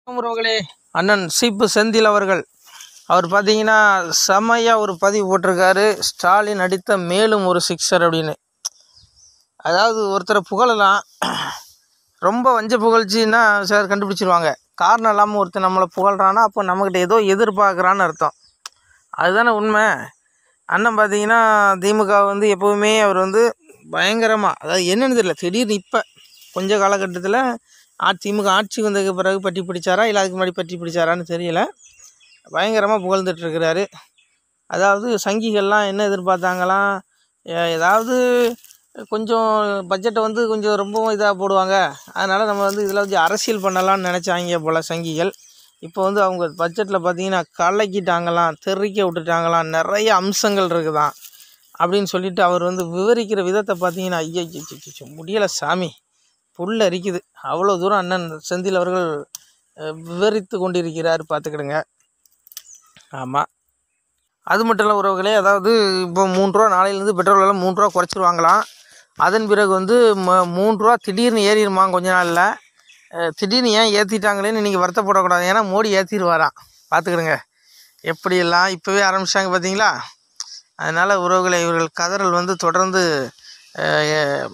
உறவுகளே அண்ணன் சீப்பு செந்தில் அவர்கள் அவர் பார்த்தீங்கன்னா செம்மையாக ஒரு பதிவு போட்டிருக்காரு ஸ்டாலின் அடித்த மேலும் ஒரு சிக்ஸர் அப்படின்னு அதாவது ஒருத்தரை புகழலாம் ரொம்ப வஞ்ச புகழ்ச்சின்னா சார் கண்டுபிடிச்சிருவாங்க காரணம் இல்லாமல் ஒருத்தர் நம்மளை புகழ்றான்னா அப்போ நம்மக்கிட்ட ஏதோ எதிர்பார்க்குறான்னு அர்த்தம் அதுதானே உண்மை அண்ணன் பார்த்தீங்கன்னா திமுக வந்து எப்போவுமே அவர் வந்து பயங்கரமாக அதாவது என்னன்னு தெரியல திடீர்னு இப்போ கொஞ்ச காலகட்டத்தில் ஆ திமுக ஆட்சிக்கு வந்ததுக்கு பிறகு பட்டி பிடிச்சாரா இல்லை அதுக்கு முன்னாடி பட்டி பிடிச்சாரான்னு தெரியல பயங்கரமாக புகழ்ந்துட்டுருக்கிறாரு அதாவது சங்கிகள்லாம் என்ன எதிர்பார்த்தாங்களாம் எ- ஏதாவது கொஞ்சம் பட்ஜெட்டை வந்து கொஞ்சம் ரொம்பவும் இதாக போடுவாங்க அதனால் நம்ம வந்து இதில் வந்து அரசியல் பண்ணலாம்னு நினச்சாங்க போல் சங்கிகள் இப்போ வந்து அவங்க பட்ஜெட்டில் பார்த்தீங்கன்னா கலக்கிட்டாங்களாம் தெறிக்க விட்டுட்டாங்களாம் நிறைய அம்சங்கள் இருக்குதாம் அப்படின்னு சொல்லிட்டு அவர் வந்து விவரிக்கிற விதத்தை பார்த்தீங்கன்னா ஐயோ முடியலை சாமி புல் அரிக்குது அவ்வளோ தூரம் அண்ணன் செந்தில் அவர்கள் அஹ், விவரித்து கொண்டிருக்கிறார் பார்த்துக்கிடுங்க ஆமாம் அது மட்டும் இல்லை உறவுகளே அதாவது இப்போ மூணு ரூபா நாளையிலேருந்து பெட்ரோல் விலை மூணு ரூபா குறைச்சிருவாங்களாம் அதன் பிறகு வந்து ம மூணு ரூபா திடீர்னு ஏறிடுமா கொஞ்ச நாளில் அஹ், திடீர்னு ஏன் ஏற்றிட்டாங்களேன்னு நீங்கள் வருத்தப்படக்கூடாது ஏன்னா மோடி ஏற்றிடுவாராம் பார்த்துக்கிடுங்க எப்படியெல்லாம் இப்போவே ஆரம்பிச்சிட்டாங்க பார்த்தீங்களா அதனால் உறவுகளை இவர்கள் கதறல் வந்து தொடர்ந்து அஹ்,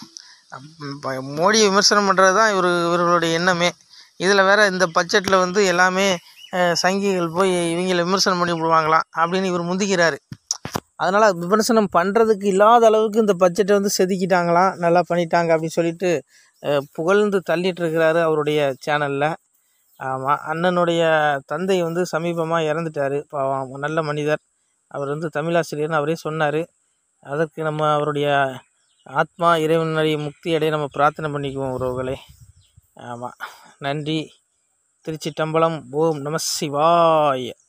ப- மோடியை விமர்சனம் பண்ணுறது தான் இவர் இவர்களுடைய எண்ணமே இதில் வேற இந்த பட்ஜெட்டில் வந்து எல்லாமே அஹ், சங்கிகள் போய் இவங்களை விமர்சனம் பண்ணி விடுவாங்களாம் அப்படின்னு இவர் முந்திக்கிறாரு அதனால் விமர்சனம் பண்ணுறதுக்கு இல்லாத அளவுக்கு இந்த பட்ஜெட்டை வந்து செதுக்கிட்டாங்களாம் நல்லா பண்ணிட்டாங்க அப்படின்னு சொல்லிட்டு அஹ், புகழ்ந்து தள்ளிட்டு இருக்கிறாரு அவருடைய சேனலில் ஆமாம் அண்ணனுடைய தந்தை வந்து சமீபமாக இறந்துட்டார் பாவம் நல்ல மனிதர் அவர் வந்து தமிழாசிரியர்னு அவரே சொன்னார் அதற்கு நம்ம அவருடைய ஆத்மா இறைவனுடைய முக்தி அடைய நம்ம பிரார்த்தனை பண்ணிக்குவோம் உறவுகளே ஆமாம் நன்றி திருச்சிட்டம்பலம் ஓம் நம சிவாய